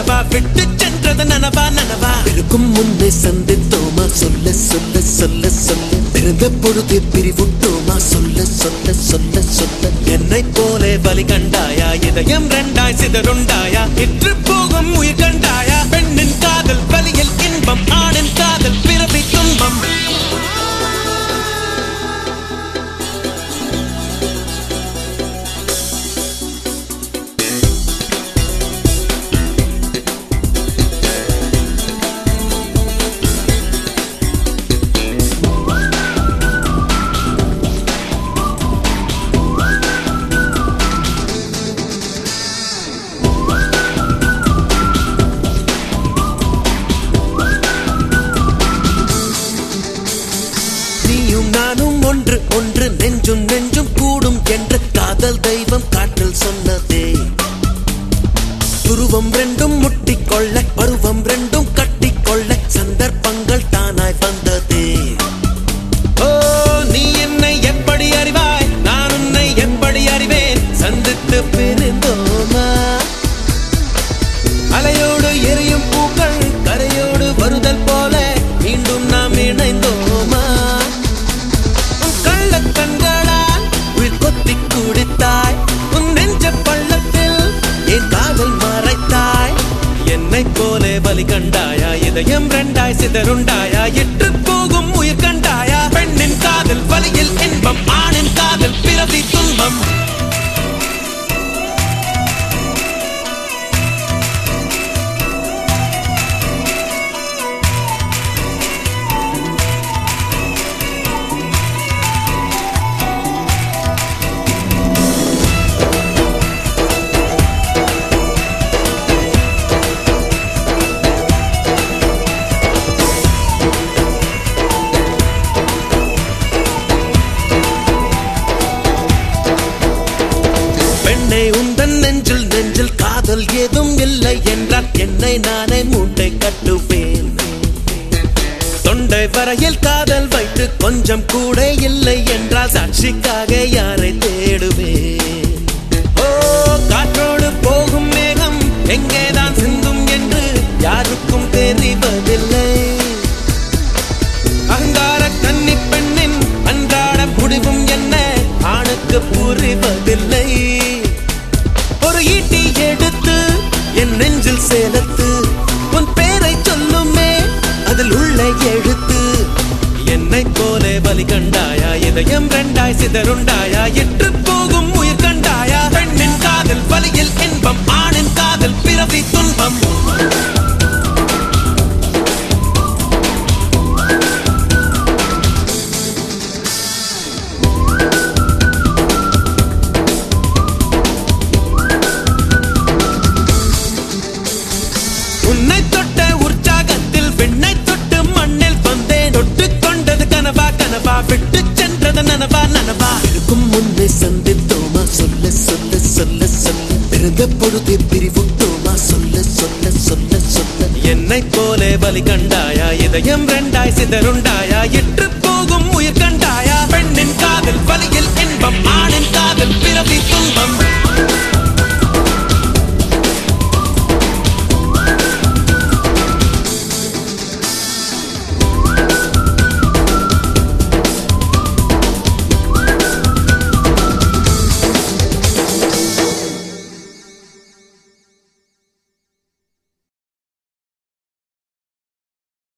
கனவா விட்டு சென்றது நனவா நனவா இருக்கும் முன்னே சந்தித்தோமா சொல்ல சொல்ல சொல்ல சொல்ல பிறந்த பொழுது பிரிவுட்டோமா சொல்ல சொல்ல சொல்ல சொல்ல என்னை போலே பலி கண்டாயா இதயம் ரெண்டாய் சிதறுண்டாயா இற்று போகும் உயிர் கண்டாயா பெண்ணின் காதல் வலியில் இன்பம் ஆணின் காதல் பிறவி துன்பம் நீயும் நானும் ஒன்று ஒன்று நெஞ்சும் நெஞ்சும் கூடும் என்ற காதல் தெய்வம் காற்றில் சொன்னதே துருவம் ரெண்டும் முட்டிக்கொள்ள பருவம் ரெண்டும் கட்டிக்கொள்ள சந்தர்ப்பங்கள் தானாய் வந்ததே ஓ நீ என்னை எப்படி அறிவாய் நான் உன்னை எப்படி அறிவேன் சந்தித்து பிரிந்தோமா அலையோடு எரியும் பூக்கள் கரையோடு வருதல் போல மீண்டும் நாம் இணைந்தோமா உன் கள்ளக் கண்களால் உயிர் கொத்தி குடித்தாய் உன் நெஞ்ச பள்ளத்தில் என் காதல் மறைத்தாய் என்னை போலே பலி கண்டாயா இதயம் ரெண்டாய் சிதறுண்டாயா இற்று போகும் உயிர் கண்டாயா பெண்ணின் காதல் வலியில் இன்பம் ஆணின் காதல் பிறவி துன்பம் பெண்ணை உந்தன் நெஞ்சில் நெஞ்சில் காதல் ஏதும் இல்லை என்றால் என்னை நானே மூட்டை கட்டுவேன் தொண்டை வரையில் காதல் வைத்து கொஞ்சம் கூட இல்லை என்றால் சாட்சிக்காக யாரை தேடுவேன் ஓ காற்றோடு போகும் மேகம் எங்கேதான் சிந்தும் என்று யாருக்கும் தெரிவதில்லை அகங்கார கன்னி பெண்ணின் அன்றாட முடிவும் என்ன ஆணுக்கு புரிவதில்லை ஒரு ஈட்டி எடுத்து என் நெஞ்சில் சேலத்து உன் பேரை சொல்லுமே அதில் உள்ள எழுத்து என்னை போலே பலி கண்டாயா இதயம் ரெண்டாய் சிதறுண்டாயா இற்று போகும் உயிர் கண்டாயா பெண்ணின் காதல் வலியில் இன்பம் ஆணின் காதல் பிறவி துன்பம் உன்னை தொட்ட உற்சாகத்தில் விண்ணை தொட்டு மண்ணில் வந்தேன் தொட்டு கொண்டது கனவா கனவா விட்டு சென்றது நனவா நனவா இருக்கும் முன்னே சந்தித்தோமா சொல்ல சொல்ல சொல்ல சொல்ல பிறந்த பொழுது பிரிவுட்டோமா சொல்ல சொல்ல சொல்ல சொல்ல என்னை போலே பலி கண்டாயா இதயம் ரெண்டாய் சிதறுண்டாயா இற்று போகும் உயிர் கண்டாயா பெண்ணின் காதல் வலி